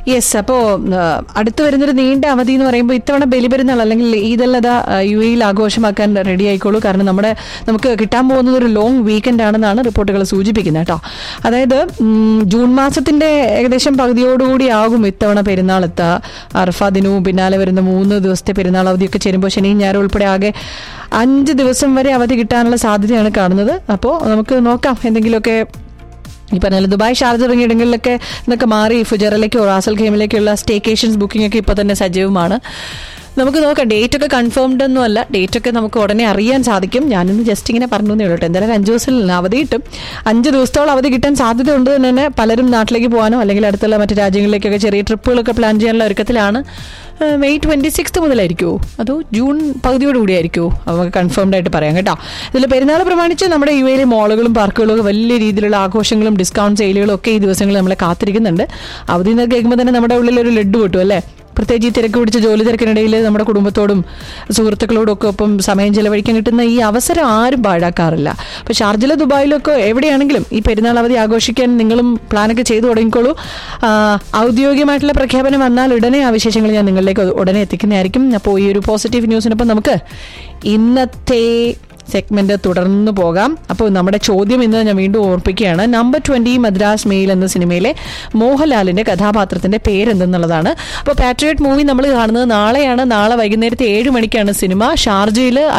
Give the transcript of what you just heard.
yes അപ്പോൾ അടുത്ത് വരുന്നൊരു നീണ്ട അവധി എന്ന് പറയുമ്പോൾ ഇത്തവണ ബലിപെരുന്നാൾ അല്ലെങ്കിൽ ഈദല്ലത യു എയിൽ ആഘോഷമാക്കാൻ റെഡി ആയിക്കോളൂ കാരണം നമ്മുടെ നമുക്ക് കിട്ടാൻ പോകുന്നത് ഒരു ലോങ് വീക്കെൻഡ് ആണെന്നാണ് റിപ്പോർട്ടുകൾ സൂചിപ്പിക്കുന്നത് കേട്ടോ അതായത് ഉം, ജൂൺ മാസത്തിന്റെ ഏകദേശം പകുതിയോടുകൂടി ആകും ഇത്തവണ പെരുന്നാൾ എത്തുക അർഫ ദിനവും പിന്നാലെ വരുന്ന മൂന്ന് ദിവസത്തെ പെരുന്നാൾ അവധിയൊക്കെ ചേരുമ്പോൾ ശനിയും ഞായറും ഉൾപ്പെടെ ആകെ അഞ്ച് ദിവസം വരെ അവധി കിട്ടാനുള്ള സാധ്യതയാണ് കാണുന്നത് അപ്പോൾ നമുക്ക് നോക്കാം എന്തെങ്കിലുമൊക്കെ ഈ പറഞ്ഞാൽ ദുബായ് ഷാർജ തുടങ്ങിയ ഇടങ്ങളിലൊക്കെ ഇന്നൊക്കെ മാറി ഫുജറിലേക്കോ റാസൽ ഖേമിലേക്കുള്ള സ്റ്റേക്കേഷൻസ് ബുക്കിംഗ് ഒക്കെ ഇപ്പോൾ തന്നെ സജീവമാണ് നമുക്ക് നോക്കാം ഡേറ്റ് ഒക്കെ കൺഫേംഡ് ഒന്നും അല്ല ഡേറ്റ് ഒക്കെ നമുക്ക് ഉടനെ അറിയാൻ സാധിക്കും ഞാനിന്ന് ജസ്റ്റ് ഇങ്ങനെ പറഞ്ഞു എന്നേ ഉള്ളൂ കേട്ടോ എന്തായാലും ഒരു അഞ്ച് ദിവസം അവധി കിട്ടും അഞ്ച് ദിവസത്തോളം അവധി കിട്ടാൻ സാധ്യത ഉണ്ട് എന്ന് തന്നെ പലരും നാട്ടിലേക്ക് പോകാനോ അല്ലെങ്കിൽ അടുത്തുള്ള മറ്റു രാജ്യങ്ങളിലേക്കൊക്കെ ചെറിയ ട്രിപ്പുകളൊക്കെ പ്ലാൻ ചെയ്യാനുള്ള ഒരുക്കത്തിലാണ് ഏഹ് മെയ് ട്വന്റി സിക്സ് മുതലായിരിക്കുമോ അതോ ജൂൺ പകുതിയോട് കൂടിയായിരിക്കുമോ അത് നമുക്ക് കൺഫേംഡ് ആയിട്ട് പറയാം കേട്ടോ ഇതിൽ പെരുന്നാൾ പ്രമാണിച്ച് നമ്മുടെ യു എയിലെ മോളുകളും പാർക്കുകളും ഒക്കെ വലിയ രീതിയിലുള്ള ആഘോഷങ്ങളും ഡിസ്കൗണ്ട് സെയിലുകളും ഒക്കെ ഈ ദിവസങ്ങളിൽ നമ്മളെ കാത്തിരിക്കുന്നുണ്ട് അവധി എന്നൊക്കെ കേൾക്കുമ്പോൾ തന്നെ നമ്മുടെ ഉള്ളിൽ ഒരു ലഡ്ഡു കിട്ടും അല്ലേ പ്രത്യേകിച്ച് ഈ തിരക്ക് പിടിച്ച ജോലി തിരക്കിനിടയിൽ നമ്മുടെ കുടുംബത്തോടും സുഹൃത്തുക്കളോടും ഒക്കെ ഒപ്പം സമയം ചെലവഴിക്കാൻ കിട്ടുന്ന ഈ അവസരം ആരും പാഴാക്കാറില്ല അപ്പോൾ ഷാർജില ദുബായിലൊക്കെ എവിടെയാണെങ്കിലും ഈ പെരുന്നാൾ അവധി ആഘോഷിക്കാൻ നിങ്ങളും പ്ലാനൊക്കെ ചെയ്തു തുടങ്ങിക്കോളൂ ആ, ഔദ്യോഗികമായിട്ടുള്ള പ്രഖ്യാപനം വന്നാൽ ഉടനെ ആ വിശേഷങ്ങൾ ഞാൻ നിങ്ങളിലേക്ക് ഉടനെ എത്തിക്കുന്നതായിരിക്കും അപ്പോൾ ഈ ഒരു പോസിറ്റീവ് ന്യൂസിനൊപ്പം നമുക്ക് ഇന്നത്തെ സെഗ്മെന്റ് തുടർന്ന് പോകാം അപ്പോൾ നമ്മുടെ ചോദ്യം ഇന്ന് ഞാൻ വീണ്ടും ഓർപ്പിക്കുകയാണ് നമ്പർ ട്വന്റി മദ്രാസ് മെയിൽ എന്ന സിനിമയിലെ മോഹൻലാലിന്റെ കഥാപാത്രത്തിന്റെ പേരെന്തെന്നുള്ളതാണ് അപ്പോൾ പാട്രിയറ്റ് മൂവി നമ്മൾ കാണുന്നത് നാളെയാണ് നാളെ വൈകുന്നേരത്തെ ഏഴ് മണിക്കാണ് സിനിമ ഷാർജയിൽ